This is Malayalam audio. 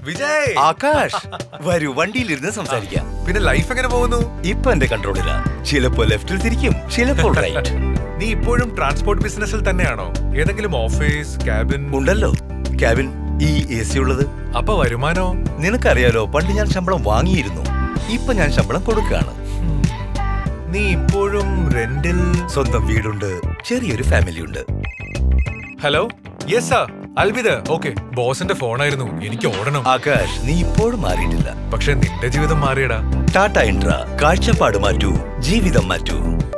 വിജയ് ആകാശ് വരൂ വണ്ടിയിലിരുന്ന് സംസാരിക്കാം പിന്നെ ലൈഫ് എങ്ങനെ പോകുന്നു ഇപ്പൊ എന്റെ കൺട്രോളിലാ ചിലപ്പോ ലെഫ്റ്റിൽ തിരിക്കും ചിലപ്പോൾ റൈറ്റ് നീ ഇപ്പോഴും ട്രാൻസ്പോർട്ട് ബിസിനസ്സിൽ തന്നെയാണോ ഏതെങ്കിലും ഓഫീസ് ക്യാബിൻ ഉണ്ടല്ലോ ക്യാബിൻ ഈ എ സി ഉള്ളത് അപ്പൊ വരുമാനോ നിനക്കറിയാലോ പണ്ട് ഞാൻ ശമ്പളം വാങ്ങിയിരുന്നു ഇപ്പൊ ഞാൻ ശമ്പളം കൊടുക്കാണ് നീ ഇപ്പോഴും റെന്റിൽ സ്വന്തം വീടുണ്ട് ചെറിയൊരു ഫാമിലി ഉണ്ട് ഹലോ യെസ് സാർ അൽവിദ ഓക്കെ ബോസിന്റെ ഫോണായിരുന്നു എനിക്ക് ഓടണം ആകാശ് നീ ഇപ്പോഴും മാറിയിട്ടില്ല പക്ഷെ നിന്റെ ജീവിതം മാറിയടാ ടാറ്റ ഇൻട്ര കാഴ്ചപ്പാട് മാറ്റൂ ജീവിതം മാറ്റൂ